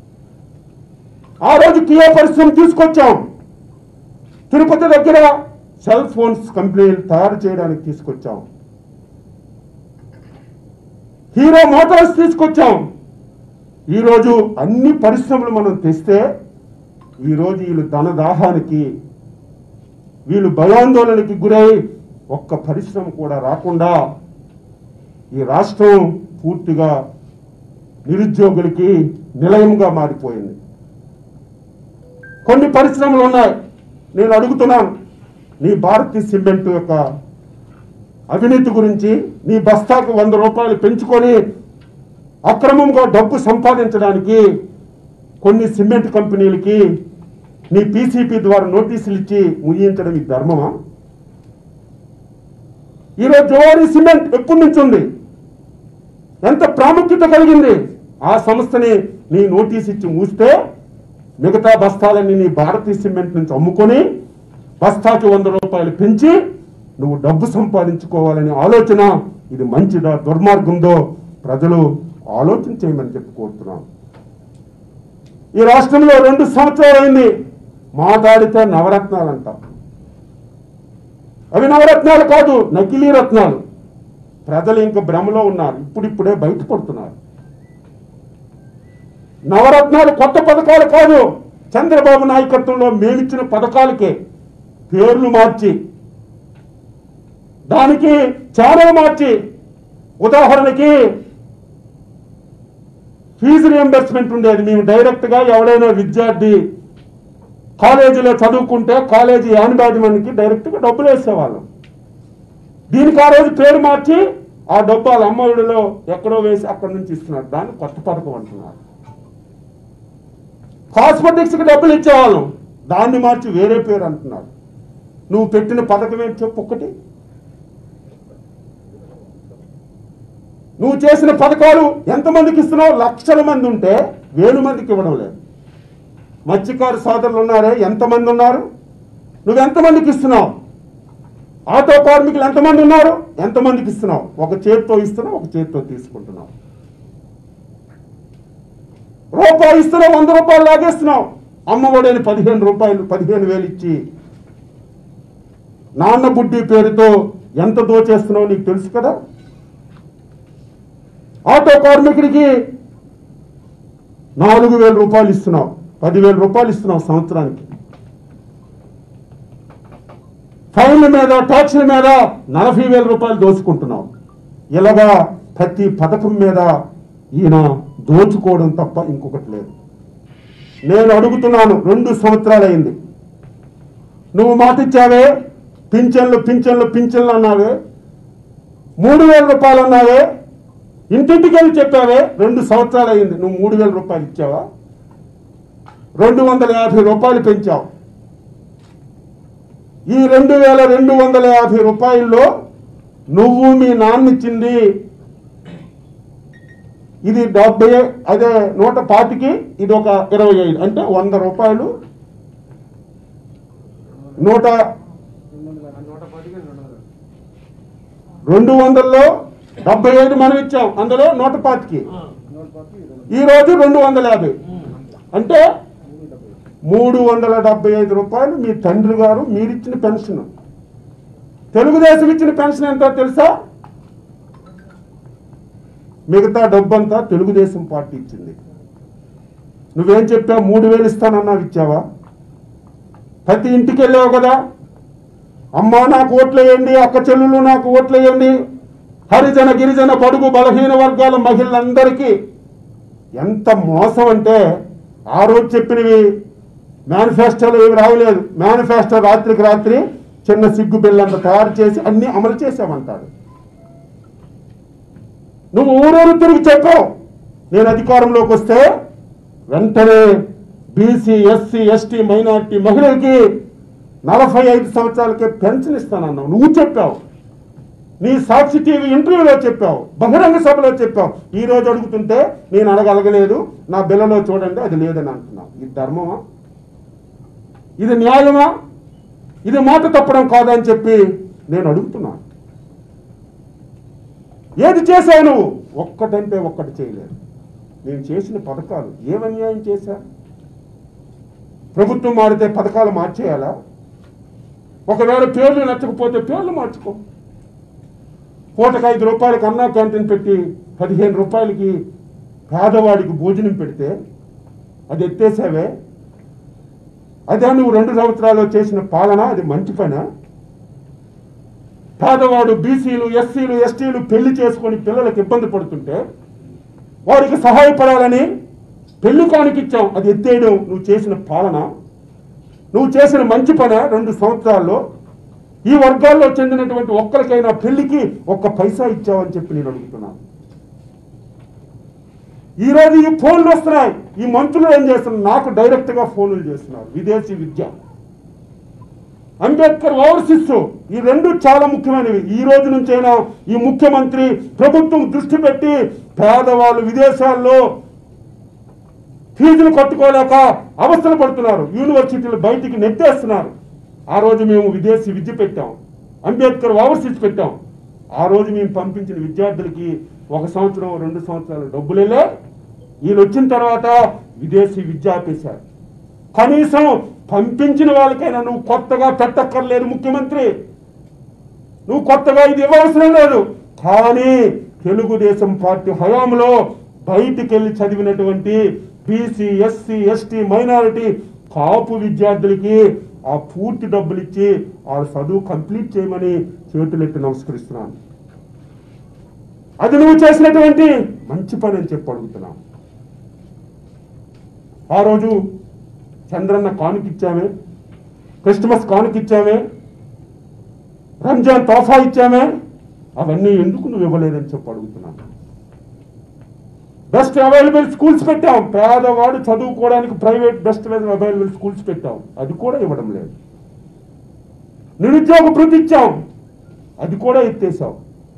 ఆ రోజు కియా పరిశ్రమ తీసుకొచ్చాం తిరుపతి దగ్గర సెల్ ఫోన్స్ కంపెనీలు తయారు చేయడానికి తీసుకొచ్చాం హీరో మోటార్స్ తీసుకొచ్చాం ఈరోజు అన్ని పరిశ్రమలు మనం తెస్తే ఈరోజు వీళ్ళు ధనదాహానికి వీళ్ళు భయాందోళనకి గురై ఒక్క పరిశ్రమ కూడా రాకుండా ఈ రాష్ట్రం పూర్తిగా నిరుద్యోగులకి నిలయంగా మారిపోయింది కొన్ని పరిశ్రమలు ఉన్నాయి నేను అడుగుతున్నాను నీ భారతీయ సిమెంట్ యొక్క అవినీతి గురించి నీ బస్తాకు వంద రూపాయలు పెంచుకొని అక్రమంగా డబ్బు సంపాదించడానికి కొన్ని సిమెంట్ కంపెనీలకి నీ పీసీపీ ద్వారా నోటీసులు ఇచ్చి ముగించడం ఈ ధర్మమా ఈరోజు జోవారి సిమెంట్ ఎప్పటి నుంచి ఉంది ఎంత ప్రాముఖ్యత కలిగింది ఆ సంస్థని నీ నోటీస్ ఇచ్చి మూస్తే మిగతా బస్తాలన్నీ నీ భారతీయ సిమెంట్ నుంచి అమ్ముకొని బస్తాకి వంద రూపాయలు పెంచి నువ్వు డబ్బు సంపాదించుకోవాలనే ఆలోచన ఇది మంచిదా దుర్మార్గందో ప్రజలు ఆలోచన చేయమని చెప్పి కోరుతున్నాను ఈ రాష్ట్రంలో రెండు సంవత్సరాలు అయింది మాట్లాడితే నవరత్నాలు అంటాం అవి నవరత్నాలు కాదు నకిలీ రత్నాలు ప్రజలు ఇంక భ్రమలో ఉన్నారు ఇప్పుడిప్పుడే బయటపడుతున్నారు నవరత్నాలు కొత్త పథకాలు కాదు చంద్రబాబు నాయకత్వంలో మేమిచ్చిన పథకాలకే పేర్లు మార్చి దానికి ఛానల్ మార్చి ఉదాహరణకి ఫీజు రియంబర్స్మెంట్ ఉండేది మేము డైరెక్ట్గా ఎవడైనా విద్యార్థి కాలేజీలో చదువుకుంటే కాలేజీ యాన్బాజ్మెంట్కి డైరెక్ట్గా డబ్బులు వేసేవాళ్ళం దీనికి ఆ రోజు పేరు మార్చి ఆ డబ్బు వాళ్ళ అమ్మఒడిలో ఎక్కడో వేసి అక్కడి నుంచి ఇస్తున్నారు దాన్ని కొత్త పథకం అంటున్నారు కాస్మెటిక్స్కి డబ్బులు ఇచ్చేవాళ్ళం దాన్ని మార్చి వేరే పేరు అంటున్నారు నువ్వు పెట్టిన పథకం ఏంటి చెప్పు ఒక్కటి నువ్వు చేసిన పథకాలు ఎంతమందికి ఇస్తున్నావు లక్షల మంది ఉంటే వేలు మందికి ఇవ్వడం లేదు మత్స్యకారు సోదరులు ఉన్నారే ఎంతమంది ఉన్నారు నువ్వు ఎంతమందికి ఇస్తున్నావు ఆటో కార్మికులు ఎంతమంది ఉన్నారు ఎంతమందికి ఇస్తున్నావు ఒక చేతితో ఇస్తున్నావు ఒక చేతితో తీసుకుంటున్నావు రూపాయి ఇస్తున్నావు వంద రూపాయలు లాగేస్తున్నావు అమ్మఒడని పదిహేను రూపాయలు పదిహేను వేలు ఇచ్చి నాన్న బుడ్డి పేరుతో ఎంత దోచేస్తున్నావు నీకు తెలుసు కదా ఆటో కార్మికుడికి నాలుగు వేల రూపాయలు ఇస్తున్నావు పదివేల రూపాయలు ఇస్తున్నావు సంవత్సరానికి ఫైన్ల మీద ట్యాక్స్ల మీద నలభై వేల రూపాయలు దోచుకుంటున్నావు ఇలాగా ప్రతి పథకం మీద ఈయన దోచుకోవడం తప్ప ఇంకొకటి లేదు నేను అడుగుతున్నాను రెండు సంవత్సరాలు అయింది నువ్వు మాట ఇచ్చావే పింఛన్లు పింఛన్లు పింఛన్లు అన్నావే మూడు వేల రూపాయలు అన్నావే ఇంటింటికి వెళ్ళి చెప్పావే రెండు సంవత్సరాలు అయింది నువ్వు మూడు వేల రూపాయలు ఇచ్చావా రెండు వందల యాభై రూపాయలు పెంచావు ఈ రెండు వేల రెండు వందల యాభై రూపాయల్లో నువ్వు మీ నాన్న ఇచ్చింది ఇది డెబ్బై అదే నూట పాతికి ఇది ఒక ఇరవై ఐదు అంటే వంద రూపాయలు నూట రెండు వందల్లో డెబ్బై ఐదు మనం ఇచ్చాం అందులో నూట పాతికి ఈ రోజు రెండు వందల యాభై అంటే మూడు వందల డెబ్బై ఐదు రూపాయలు మీ తండ్రి గారు మీరిచ్చిన పెన్షన్ తెలుగుదేశం ఇచ్చిన పెన్షన్ ఎంతో తెలుసా మిగతా డబ్బంతా తెలుగుదేశం పార్టీ ఇచ్చింది నువ్వేం చెప్పావు మూడు వేలు ఇస్తానన్నావు ఇచ్చావా ప్రతి ఇంటికి వెళ్ళావు కదా అమ్మా నాకు ఓట్లు వేయండి అక్క చెల్లెలు నాకు ఓట్లు వేయండి హరిజన గిరిజన బడుగు బలహీన వర్గాల మహిళలందరికీ ఎంత మోసం అంటే ఆ రోజు చెప్పినవి మేనిఫెస్టోలో ఏమి రావలేదు మేనిఫెస్టో రాత్రికి రాత్రి చిన్న సిగ్గు బిల్లంత తయారు చేసి అన్ని అమలు చేసామంటాడు నువ్వు ఊరూరు తిరిగి చెప్పావు నేను అధికారంలోకి వస్తే వెంటనే బీసీ ఎస్సీ ఎస్టీ మైనార్టీ మహిళలకి నలభై ఐదు సంవత్సరాలకే పెన్షన్ ఇస్తానన్నావు నువ్వు చెప్పావు నీ సాక్షి టీవీ ఇంటర్వ్యూలో చెప్పావు బహిరంగ సభలో చెప్పావు ఈ రోజు అడుగుతుంటే నేను అడగలగలేదు నా బిల్లలో చూడండి అది లేదని అంటున్నావు ఇది ధర్మమా ఇది న్యాయమా ఇది మాట తప్పడం కాదని చెప్పి నేను అడుగుతున్నాను ఏది చేశావు నువ్వు ఒక్కటంటే ఒక్కటి చేయలేదు నేను చేసిన పథకాలు ఏం అన్యాయం చేశా ప్రభుత్వం మారితే పథకాలు మార్చేయాలా ఒకవేళ పేర్లు నచ్చకపోతే పేర్లు మార్చుకో పూటకు ఐదు రూపాయలకి అన్నా క్యాంటీన్ పెట్టి పదిహేను రూపాయలకి పేదవాడికి భోజనం పెడితే అది ఎత్తేసావే అదే నువ్వు రెండు సంవత్సరాలు చేసిన పాలన అది మంచి పనా పేదవాడు బీసీలు ఎస్సీలు ఎస్టీలు పెళ్లి చేసుకొని పిల్లలకు ఇబ్బంది పడుతుంటే వారికి సహాయపడాలని పెళ్లి కానికిచ్చాం అది ఎత్తేయడం నువ్వు చేసిన పాలన నువ్వు చేసిన మంచి పన రెండు సంవత్సరాల్లో ఈ వర్గాల్లో చెందినటువంటి ఒక్కరికైనా పెళ్లికి ఒక్క పైసా ఇచ్చావని చెప్పి నేను అడుగుతున్నాను ఈ రోజు ఈ ఫోన్లు వస్తున్నాయి ఈ మంత్రులు ఏం చేస్తున్నారు నాకు డైరెక్ట్ గా ఫోన్లు చేస్తున్నారు విదేశీ విద్య అంబేద్కర్ ఓవర్సీస్ ఈ రెండు చాలా ముఖ్యమైనవి ఈ రోజు నుంచైనా ఈ ముఖ్యమంత్రి ప్రభుత్వం దృష్టి పెట్టి పేదవాళ్ళు విదేశాల్లో ఫీజులు కట్టుకోలేక అవస్థలు పడుతున్నారు యూనివర్సిటీలు బయటికి నెట్టేస్తున్నారు ఆ రోజు మేము విదేశీ విద్య పెట్టాం అంబేద్కర్ ఓవర్సీస్ పెట్టాం ఆ రోజు మేము పంపించిన విద్యార్థులకి ఒక సంవత్సరం రెండు సంవత్సరాలు డబ్బులేలే వీళ్ళు వచ్చిన తర్వాత విదేశీ విద్య ఆపేశారు కనీసం పంపించిన వాళ్ళకైనా నువ్వు కొత్తగా పెట్టక్కర్లేదు ముఖ్యమంత్రి నువ్వు కొత్తగా ఇది ఇవ్వవసరం లేదు కానీ తెలుగుదేశం పార్టీ హయాంలో బయటికి వెళ్ళి చదివినటువంటి BC SC ST minority Kapu విద్యార్థులకి ఆ పూర్తి డబ్బులు ఇచ్చి వాళ్ళ చదువు కంప్లీట్ చేయమని చేతులెత్తి నమస్కరిస్తున్నాను అది నువ్వు చేసినటువంటి మంచి పని అని చెప్పి అడుగుతున్నాను ఆ రోజు చంద్రన్న కానుకిచ్చామే క్రిస్మస్ కానుకిచ్చామే రంజాన్ తోఫా ఇచ్చామే అవన్నీ ఎందుకు నువ్వు ఇవ్వలేదని చెప్పి అడుగుతున్నాను బెస్ట్ అవైలబుల్ స్కూల్స్ పెట్టాం పేదవాడు చదువుకోవడానికి ప్రైవేట్ బెస్ట్ అవైలబుల్ స్కూల్స్ పెట్టాం అది కూడా ఇవ్వడం లేదు నిరుద్యోగ భృతి ఇచ్చాం అది కూడా ఎత్తేసాం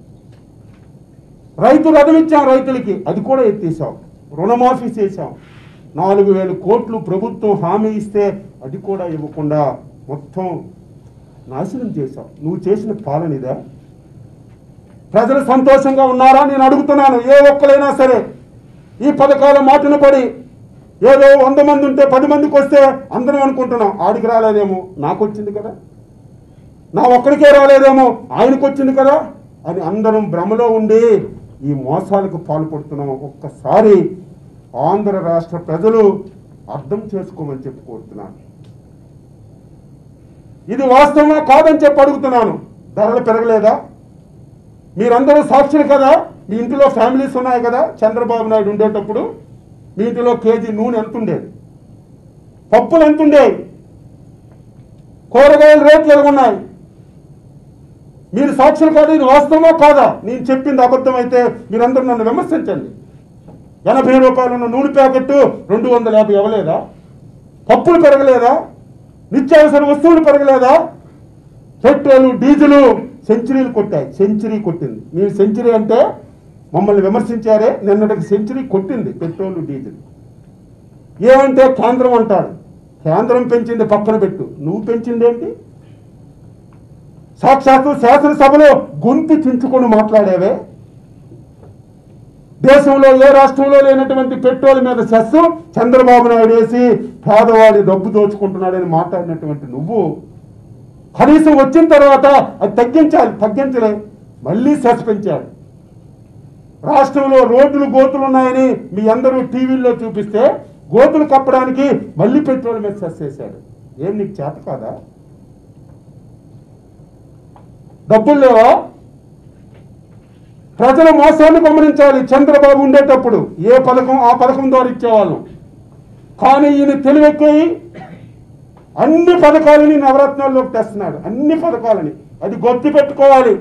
రైతు రథం ఇచ్చాం రైతులకి అది కూడా ఎత్తేసాం రుణమాఫీ చేశాం నాలుగు వేల కోట్లు ప్రభుత్వం హామీ ఇస్తే అది కూడా ఇవ్వకుండా మొత్తం నాశనం చేశాం నువ్వు చేసిన పాలన ఇదా ప్రజలు సంతోషంగా ఉన్నారా నేను అడుగుతున్నాను ఏ ఒక్కరైనా సరే ఈ పథకాల మాటను పడి ఏదో వంద మంది ఉంటే పది మందికి వస్తే అందరం అనుకుంటున్నాం ఆడికి రాలేదేమో నాకు వచ్చింది కదా నా ఒక్కడికే రాలేదేమో ఆయనకు వచ్చింది కదా అని అందరం భ్రమలో ఉండి ఈ మోసాలకు పాల్పడుతున్నాం ఒక్కసారి ఆంధ్ర రాష్ట్ర ప్రజలు అర్థం చేసుకోమని చెప్పి కోరుతున్నాను ఇది వాస్తవమా కాదని చెప్పి అడుగుతున్నాను ధరలు పెరగలేదా మీరందరూ సాక్షులు కదా మీ ఇంటిలో ఫ్యామిలీస్ ఉన్నాయి కదా చంద్రబాబు నాయుడు ఉండేటప్పుడు మీ ఇంటిలో కేజీ నూనె ఎంత ఉండేది పప్పులు ఎంత ఉండేవి కూరగాయల రేట్లు ఎలాగున్నాయి మీరు సాక్షులు కాదు ఇది వాస్తవమా కాదా నేను చెప్పింది అబద్ధం అయితే మీరందరూ నన్ను విమర్శించండి ఎనభై రూపాయలు ఉన్న నూనె ప్యాకెట్ రెండు వందల యాభై ఇవ్వలేదా పప్పులు పెరగలేదా నిత్యావసర వస్తువులు పెరగలేదా పెట్రోలు డీజిల్ సెంచరీలు కొట్టాయి సెంచరీ కొట్టింది మీరు సెంచరీ అంటే మమ్మల్ని విమర్శించారే నిన్నటికి సెంచరీ కొట్టింది పెట్రోల్ డీజిల్ ఏమంటే కేంద్రం అంటాడు కేంద్రం పెంచింది పక్కన పెట్టు నువ్వు పెంచిందేంటి సాక్షాత్తు శాసనసభలో గొంతు చించుకొని మాట్లాడేవే దేశంలో ఏ రాష్ట్రంలో లేనటువంటి పెట్రోల్ మీద సెస్ చంద్రబాబు నాయుడు వేసి పేదవాడి డబ్బు దోచుకుంటున్నాడని మాట్లాడినటువంటి నువ్వు కనీసం వచ్చిన తర్వాత అది తగ్గించాలి తగ్గించలే మళ్ళీ సెస్ పెంచాడు రాష్ట్రంలో రోడ్లు గోతులు ఉన్నాయని మీ అందరూ టీవీల్లో చూపిస్తే గోతులు కప్పడానికి మళ్ళీ పెట్రోల్ మీద సెస్ చేశాడు ఏం నీకు చేత కాదా డబ్బులు లేవా ప్రజల మోసాన్ని గమనించాలి చంద్రబాబు ఉండేటప్పుడు ఏ పథకం ఆ పథకం ద్వారా ఇచ్చేవాళ్ళం కానీ ఈయన తెలివెక్కి అన్ని పథకాలని నవరత్నాల్లోకి తెస్తున్నాడు అన్ని పథకాలని అది గుర్తు పెట్టుకోవాలి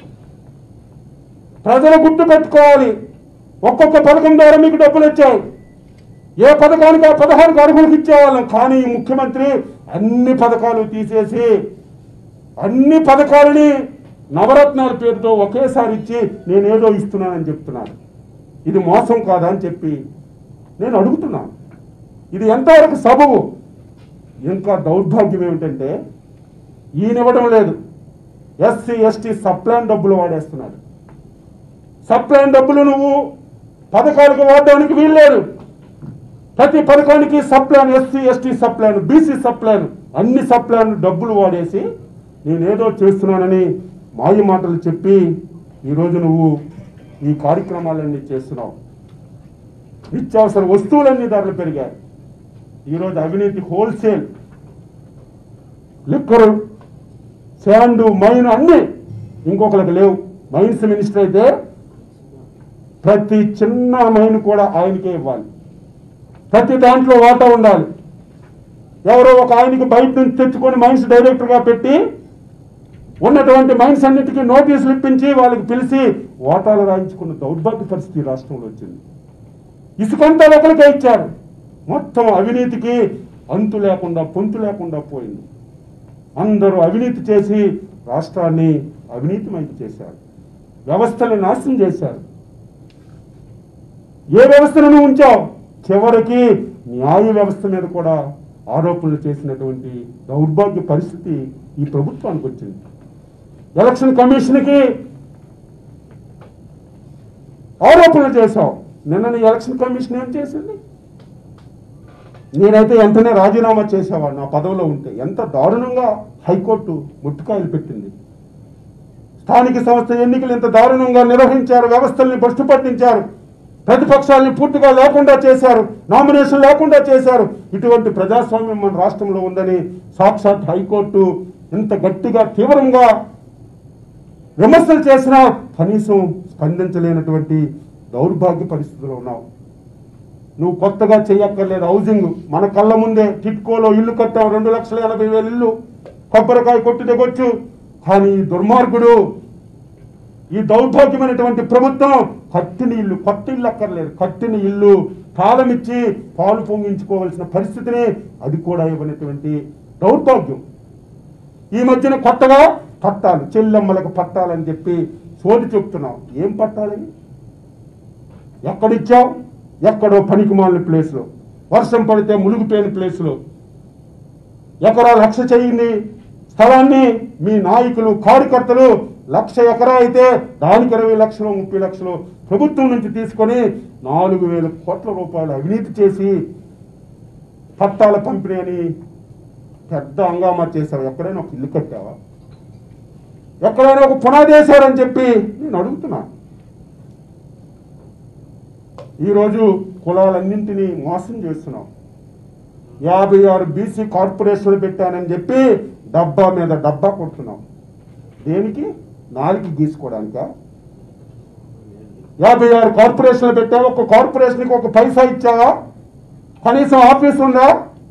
ప్రజలు గుర్తు పెట్టుకోవాలి ఒక్కొక్క పథకం ద్వారా మీకు డబ్బులు వచ్చాయి ఏ పథకానికి ఆ పదహారు అర్హులకు ఇచ్చేవాళ్ళం కానీ ఈ ముఖ్యమంత్రి అన్ని పథకాలు తీసేసి అన్ని పథకాలని నవరత్నాల పేరుతో ఒకేసారి ఇచ్చి నేనేదో ఇస్తున్నానని చెప్తున్నాను ఇది మోసం కాదా అని చెప్పి నేను అడుగుతున్నాను ఇది ఎంతవరకు సబబు ఇంకా దౌర్భాగ్యం ఏమిటంటే ఈయన ఇవ్వడం లేదు ఎస్సీ ఎస్టీ సప్లాన్ డబ్బులు వాడేస్తున్నాడు సప్లాన్ డబ్బులు నువ్వు పథకాలకు వాడడానికి వీల్లేదు ప్రతి పథకానికి subplan SC ST subplan BC subplan అన్ని సప్లాన్ డబ్బులు వాడేసి నేనేదో చేస్తున్నానని మాయ మాటలు చెప్పి ఈరోజు నువ్వు ఈ కార్యక్రమాలన్నీ చేస్తున్నావు నిత్యావసర వస్తువులన్నీ ధరలు పెరిగాయి ఈరోజు అవినీతి హోల్సేల్ లిక్కర్ శాండు మైన్ అన్నీ ఇంకొకరికి లేవు మైన్స్ మినిస్టర్ అయితే ప్రతి చిన్న మైన్ కూడా ఆయనకే ఇవ్వాలి ప్రతి దాంట్లో వాటా ఉండాలి ఎవరో ఒక ఆయనకి బయట నుంచి తెచ్చుకొని మైన్స్ డైరెక్టర్గా పెట్టి ఉన్నటువంటి మైన్స్ అన్నిటికీ నోటీసులు ఇప్పించి వాళ్ళకి పిలిచి వాటాలు రాయించుకున్న దౌర్భాగ్య పరిస్థితి ఈ రాష్ట్రంలో వచ్చింది ఇసుకంతా ఒకరికే ఇచ్చారు మొత్తం అవినీతికి అంతు లేకుండా పొంతు లేకుండా పోయింది అందరూ అవినీతి చేసి రాష్ట్రాన్ని అవినీతిమయం చేశారు వ్యవస్థని నాశనం చేశారు ఏ వ్యవస్థను ఉంచావు చివరికి న్యాయ వ్యవస్థ మీద కూడా ఆరోపణలు చేసినటువంటి దౌర్భాగ్య పరిస్థితి ఈ ప్రభుత్వానికి వచ్చింది ఎలక్షన్ కమిషన్కి ఆరోపణలు చేశావు నిన్న నీ ఎలక్షన్ కమిషన్ ఏం చేసింది నేనైతే వెంటనే రాజీనామా చేసేవాడు నా పదవిలో ఉంటే ఎంత దారుణంగా హైకోర్టు ముట్టుకాయలు పెట్టింది స్థానిక సంస్థ ఎన్నికలు ఇంత దారుణంగా నిర్వహించారు వ్యవస్థల్ని భ్రష్టు పట్టించారు ప్రతిపక్షాలని పూర్తిగా లేకుండా చేశారు నామినేషన్ లేకుండా చేశారు ఇటువంటి ప్రజాస్వామ్యం మన రాష్ట్రంలో ఉందని సాక్షాత్ హైకోర్టు ఇంత గట్టిగా తీవ్రంగా విమర్శలు చేసినా కనీసం స్పందించలేనటువంటి దౌర్భాగ్య పరిస్థితిలో ఉన్నావు నువ్వు కొత్తగా చేయక్కర్లేదు హౌసింగ్ మన కళ్ళ ముందే టిట్కోలో ఇల్లు కట్టాం రెండు లక్షల ఎనభై వేల ఇల్లు కొబ్బరికాయ కొట్టు దిగొచ్చు కానీ ఈ దుర్మార్గుడు ఈ దౌర్భాగ్యమైనటువంటి ప్రభుత్వం కట్టిన ఇల్లు కొత్త ఇల్లు అక్కర్లేదు కట్టిన ఇల్లు తాళమిచ్చి పాలు పొంగించుకోవాల్సిన పరిస్థితిని అది కూడా ఇవ్వనటువంటి దౌర్భాగ్యం ఈ మధ్యన కొత్తగా పట్టాలు చెల్లెమ్మలకు పట్టాలని చెప్పి సోది చెప్తున్నాం ఏం పట్టాలని ఎక్కడిచ్చావు ఎక్కడో పనికిమాలిన ప్లేస్లో వర్షం పడితే మునిగిపోయిన ప్లేస్లో ఎకరా లక్ష చేయండి స్థలాన్ని మీ నాయకులు కార్యకర్తలు లక్ష ఎకరా అయితే దానికి ఇరవై లక్షలు ముప్పై లక్షలు ప్రభుత్వం నుంచి తీసుకొని నాలుగు వేల కోట్ల రూపాయలు అవినీతి చేసి పట్టాల పంపిణీ అని పెద్ద హంగామా చేశావు ఎక్కడైనా ఒక ఇల్లు కట్టావా ఎక్కడైనా ఒక పునాది వేశారని చెప్పి నేను అడుగుతున్నా ఈరోజు కులాలన్నింటినీ మోసం చేస్తున్నాం యాభై ఆరు బీసీ కార్పొరేషన్లు పెట్టానని చెప్పి డబ్బా మీద డబ్బా కొడుతున్నాం దేనికి నాలుగు గీసుకోవడానికా యాభై ఆరు కార్పొరేషన్లు పెట్టావు ఒక కార్పొరేషన్కి ఒక పైసా ఇచ్చావా కనీసం ఆఫీస్ ఉందా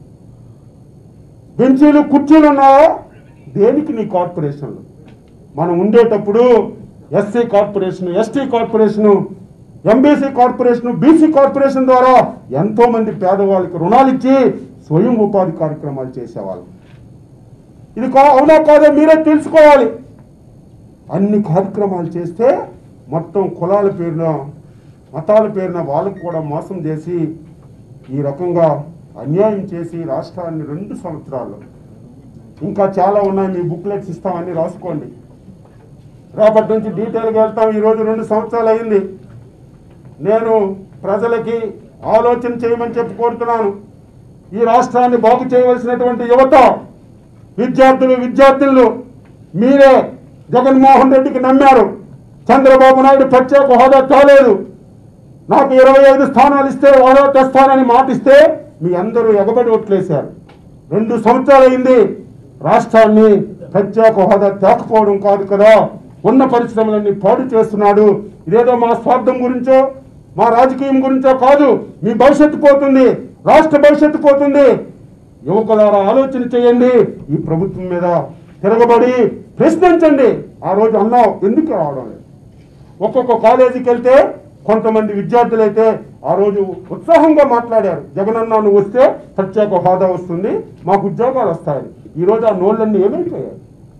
బెంచీలు కుర్చీలు ఉన్నాయా దేనికి నీ కార్పొరేషన్లు మనం ఉండేటప్పుడు SC corporation ST corporation MBC corporation BC corporation ద్వారా ఎంతో మంది పేదవాళ్ళకి రుణాలు ఇచ్చి స్వయం ఉపాధి కార్యక్రమాలు చేసేవాళ్ళు ఇది కా- అవునా కాదో మీరే తెలుసుకోవాలి అన్ని కార్యక్రమాలు చేస్తే మొత్తం కులాల పేరున మతాల పేరున వాళ్ళకు కూడా మోసం చేసి ఈ రకంగా అన్యాయం చేసి రాష్ట్రాన్ని రెండు సంవత్సరాలు ఇంకా చాలా ఉన్నాయి మీ బుక్లెట్స్ ఇస్తామని రాసుకోండి రేపటి నుంచి డీటెయిల్గా వెళ్తాం ఈరోజు రెండు సంవత్సరాలు అయింది నేను ప్రజలకి ఆలోచన చేయమని చెప్పి కోరుతున్నాను ఈ రాష్ట్రాన్ని బాగు చేయవలసినటువంటి యువత విద్యార్థులు విద్యార్థులు మీరే జగన్మోహన్ రెడ్డికి నమ్మారు చంద్రబాబు నాయుడు ప్రత్యేక హోదా తేలేదు నాకు ఇరవై ఐదు స్థానాలు ఇస్తే హోదా తెస్తానని మాట ఇస్తే మీ అందరూ ఎగబడి ఓట్లేశారు రెండు సంవత్సరాలు అయింది రాష్ట్రాన్ని ప్రత్యేక హోదా తేకపోవడం కాదు కదా ఉన్న పరిశ్రమలన్నీ పాడు చేస్తున్నాడు ఇదేదో మా స్వార్థం గురించో మా రాజకీయం గురించో కాదు మీ భవిష్యత్తు పోతుంది రాష్ట్ర భవిష్యత్తు పోతుంది యువకులారా ఆలోచన చేయండి ఈ ప్రభుత్వం మీద తిరగబడి ప్రశ్నించండి ఆ రోజు అన్నావు ఎందుకు రావడం లేదు ఒక్కొక్క కాలేజీకి వెళ్తే కొంతమంది విద్యార్థులు అయితే ఆ రోజు ఉత్సాహంగా మాట్లాడారు జగనన్న నువ్వు వస్తే ప్రత్యేక హోదా వస్తుంది మాకు ఉద్యోగాలు వస్తాయని ఈ రోజు ఆ నోళ్ళన్నీ ఏమైపోయాయి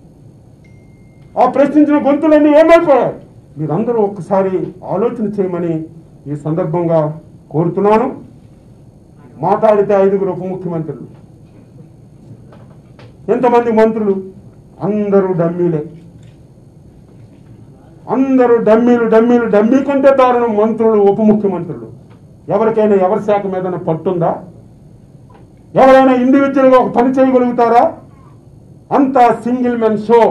ఆ ప్రశ్నించిన గొంతులన్నీ ఏమైపోయాయి మీరందరూ ఒక్కసారి ఆలోచన చేయమని ఈ సందర్భంగా కోరుతున్నాను మాట్లాడితే ఐదుగురు ఉప ముఖ్యమంత్రులు ఎంతమంది మంత్రులు అందరూ డమ్మీలే అందరూ డమ్మీలు డమ్మీలు డమ్మీ కంటే దారుణం మంత్రులు ఉప ముఖ్యమంత్రులు ఎవరికైనా ఎవరి శాఖ మీద పట్టుందా ఎవరైనా ఇండివిజువల్గా ఒక పని చేయగలుగుతారా అంతా సింగిల్ మెన్ షో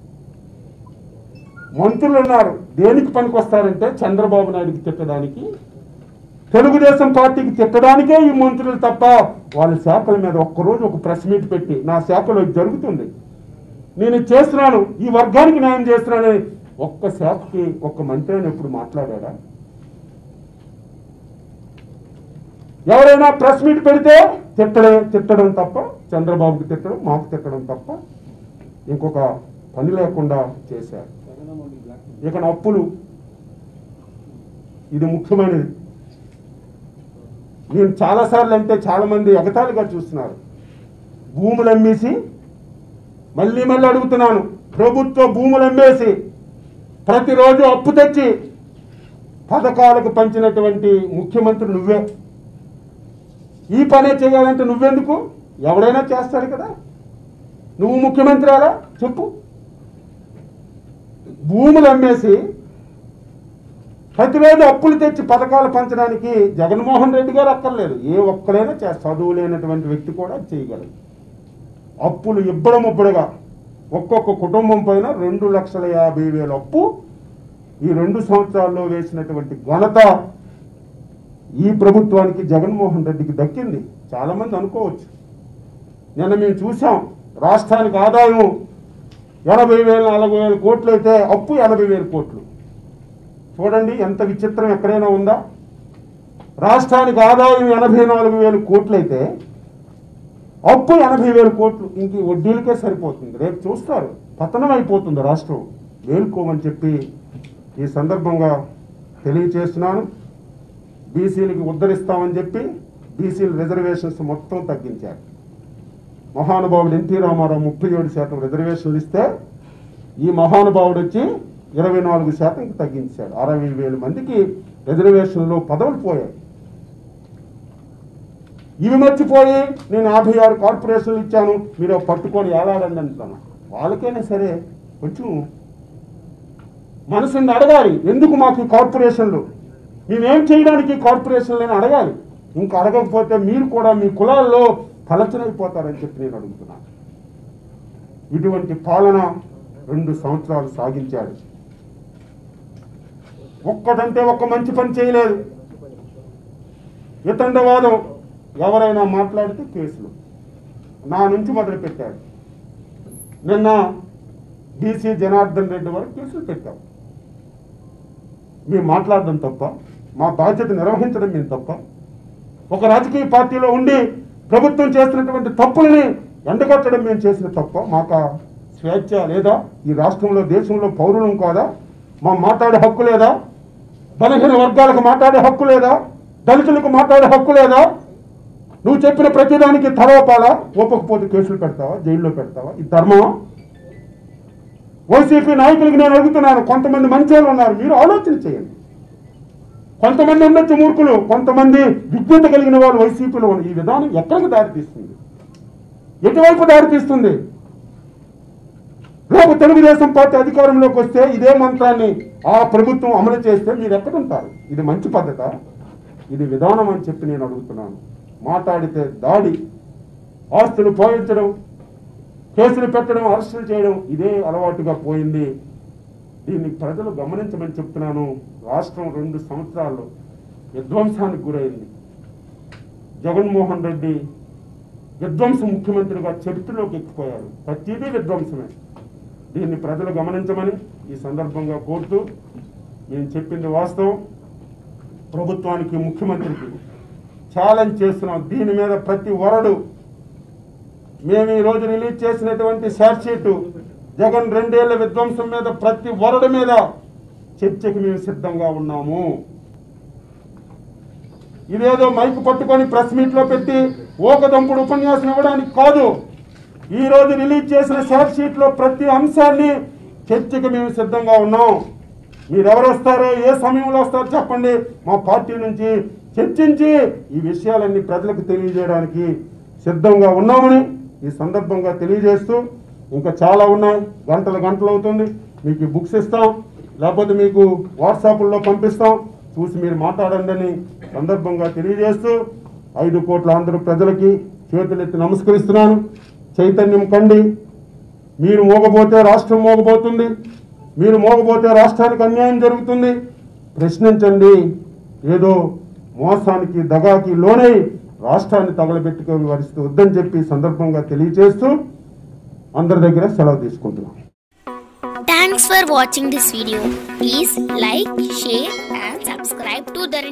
మంత్రులు ఉన్నారు దేనికి పనికొస్తారంటే చంద్రబాబు నాయుడుకి తిట్టడానికి తెలుగుదేశం పార్టీకి తిట్టడానికే ఈ మంత్రులు తప్ప వాళ్ళ శాఖల మీద ఒక్కరోజు ఒక ప్రెస్ మీట్ పెట్టి నా శాఖలో ఇది జరుగుతుంది నేను ఇది చేస్తున్నాను ఈ వర్గానికి న్యాయం చేస్తున్నానని ఒక్క శాఖకి ఒక్క మంత్రి అని ఎప్పుడు మాట్లాడా ఎవరైనా ప్రెస్ మీట్ పెడితే తిట్టడం తిట్టడం తప్ప చంద్రబాబుకి తిట్టడం మాకు తిట్టడం తప్ప ఇంకొక పని లేకుండా చేశారు ఇక నా అప్పులు ఇది ముఖ్యమైనది నేను చాలాసార్లు అంటే చాలా మంది ఎగతాళిగా చూస్తున్నారు భూములు అమ్మేసి మళ్ళీ మళ్ళీ అడుగుతున్నాను ప్రభుత్వ భూములు అమ్మేసి ప్రతిరోజు అప్పు తెచ్చి పథకాలకు పంచినటువంటి ముఖ్యమంత్రి నువ్వే ఈ పనే చేయాలంటే నువ్వెందుకు ఎవడైనా చేస్తాడు కదా నువ్వు ముఖ్యమంత్రి అలా చెప్పు భూములు అమ్మేసి ప్రతిరోజు అప్పులు తెచ్చి పథకాలు పంచడానికి జగన్మోహన్ రెడ్డి గారు అక్కర్లేదు ఏ ఒక్కరైనా చేస్తారు చదువు లేనటువంటి వ్యక్తి కూడా చేయగలరు అప్పులు ఇబ్బడం ఇబ్బడుగా ఒక్కొక్క కుటుంబం పైన రెండు లక్షల యాభై వేల అప్పు ఈ రెండు సంవత్సరాల్లో వేసినటువంటి ఘనత ఈ ప్రభుత్వానికి జగన్మోహన్ రెడ్డికి దక్కింది చాలామంది అనుకోవచ్చు నిన్న మేము చూసాం రాష్ట్రానికి ఆదాయం ఎనభై వేల నలభై వేల కోట్లు అయితే అప్పు ఎనభై వేల కోట్లు చూడండి ఎంత విచిత్రం ఎక్కడైనా ఉందా రాష్ట్రానికి ఆదాయం ఎనభై నాలుగు వేల కోట్లు అయితే అప్పు ఎనభై వేల కోట్లు ఇంక ఈ వడ్డీలకే సరిపోతుంది రేపు చూస్తారు పతనం అయిపోతుంది రాష్ట్రం మేల్కోమని చెప్పి ఈ సందర్భంగా తెలియచేస్తున్నాను బీసీలకి ఉద్ధరిస్తామని చెప్పి బీసీల రిజర్వేషన్స్ మొత్తం తగ్గించారు మహానుభావుడు ఎన్టీ రామారావు ముప్పై ఏడు శాతం రిజర్వేషన్లు ఇస్తే ఈ మహానుభావుడు వచ్చి ఇరవై నాలుగు శాతంకి తగ్గించాడు అరవై వేల మందికి రిజర్వేషన్లో పదవులు పోయాయి ఇవి మర్చిపోయి నేను యాభై ఆరు కార్పొరేషన్లు ఇచ్చాను మీరు అవి పట్టుకొని ఏలాడండి అంటున్నాను వాళ్ళకైనా సరే కొంచెం మనసుని అడగాలి ఎందుకు మాకు ఈ కార్పొరేషన్లు మేమేం చేయడానికి ఈ కార్పొరేషన్లు అని అడగాలి ఇంకా అడగకపోతే మీరు కూడా మీ కులాల్లో పలచనైపోతారని చెప్పి నేను అడుగుతున్నాను ఇటువంటి పాలన రెండు సంవత్సరాలు సాగించాడు ఒక్కటంటే ఒక్క మంచి పని చేయలేదు ఇతండవాదం ఎవరైనా మాట్లాడితే కేసులు నా నుంచి మొదలుపెట్టాడు నిన్న బీసీ జనార్దన్ రెడ్డి వరకు కేసులు పెట్టాం మేము మాట్లాడడం తప్ప మా బాధ్యత నిర్వహించడం మేము తప్ప ఒక రాజకీయ పార్టీలో ఉండి ప్రభుత్వం చేస్తున్నటువంటి తప్పులని ఎండగట్టడం మేము చేసిన తప్ప మాకు ఆ స్వేచ్ఛ లేదా ఈ రాష్ట్రంలో దేశంలో పౌరులం కాదా మా మాట్లాడే హక్కు లేదా బలహీన వర్గాలకు మాట్లాడే హక్కు లేదా దళితులకు మాట్లాడే హక్కు లేదా నువ్వు చెప్పిన ప్రతిదానికి తలవపాలా ఒప్పకపోతే కేసులు పెడతావా జైల్లో పెడతావా ఇది ధర్మమా వైసీపీ నాయకులకు నేను అడుగుతున్నాను కొంతమంది మంచోళ్ళు ఉన్నారు మీరు ఆలోచన చేయండి కొంతమంది ఉండొచ్చు మూర్ఖులు కొంతమంది విజ్ఞత కలిగిన వాళ్ళు వైసీపీలో ఉన్నారు ఈ విధానం ఎక్కడికి దారితీస్తుంది ఎటువైపు దారితీస్తుంది రేపు తెలుగుదేశం పార్టీ అధికారంలోకి వస్తే ఇదే మంత్రాన్ని ఆ ప్రభుత్వం అమలు చేస్తే మీరు ఎక్కడుంటారు ఇది మంచి పద్ధత ఇది విధానం అని చెప్పి నేను అడుగుతున్నాను మాట్లాడితే దాడి ఆస్తులు పోయించడం కేసులు పెట్టడం అరెస్టులు చేయడం ఇదే అలవాటుగా పోయింది దీన్ని ప్రజలు గమనించమని చెప్తున్నాను రాష్ట్రం రెండు సంవత్సరాల్లో విధ్వంసానికి గురైంది జగన్మోహన్ రెడ్డి విధ్వంస ముఖ్యమంత్రిగా చరిత్రలోకి ఎక్కిపోయారు ప్రతిదీ విధ్వంసమే దీన్ని ప్రజలు గమనించమని ఈ సందర్భంగా కోరుతూ నేను చెప్పింది వాస్తవం ప్రభుత్వానికి ముఖ్యమంత్రికి ఛాలెంజ్ చేస్తున్నాం దీని మీద ప్రతి వరడు మేము ఈ రోజు రిలీజ్ చేసినటువంటి షార్ట్ షీటు జగన్ రెండేళ్ల విధ్వంసం మీద ప్రతి వరడు మీద చర్చకి మేము సిద్ధంగా ఉన్నాము ఇదేదో మైక్ పట్టుకొని ప్రెస్ మీట్ లో పెట్టి ఓకదంపుడు ఉపన్యాసం ఇవ్వడానికి కాదు ఈ రోజు రిలీజ్ చేసిన షార్ట్ షీట్ లో ప్రతి అంశాన్ని చర్చకు మేము సిద్ధంగా ఉన్నాం మీరు ఎవరు వస్తారో ఏ సమయంలో వస్తారో చెప్పండి మా పార్టీ నుంచి చర్చించి ఈ విషయాలన్నీ ప్రజలకు తెలియజేయడానికి సిద్ధంగా ఉన్నామని ఈ సందర్భంగా తెలియజేస్తూ ఇంకా చాలా ఉన్నాయి గంటలు గంటలు అవుతుంది మీకు ఈ బుక్స్ ఇస్తాం లేకపోతే మీకు వాట్సాప్లో పంపిస్తాం చూసి మీరు మాట్లాడండి అని సందర్భంగా తెలియజేస్తూ ఐదు కోట్ల ఆంధ్ర ప్రజలకి చేతులెత్తి నమస్కరిస్తున్నాను చైతన్యం కండి మీరు మోగపోతే రాష్ట్రం మోగబోతుంది మీరు మోగపోతే రాష్ట్రానికి అన్యాయం జరుగుతుంది ప్రశ్నించండి ఏదో మోసానికి దగాకి లోనై రాష్ట్రాన్ని తగలబెట్టుకొని వరిస్తూ వద్దని చెప్పి ఈ సందర్భంగా తెలియజేస్తూ అందరి దగ్గర సెలవు తీసుకుంటున్నాం Thanks for watching this video. Please like, share and subscribe to the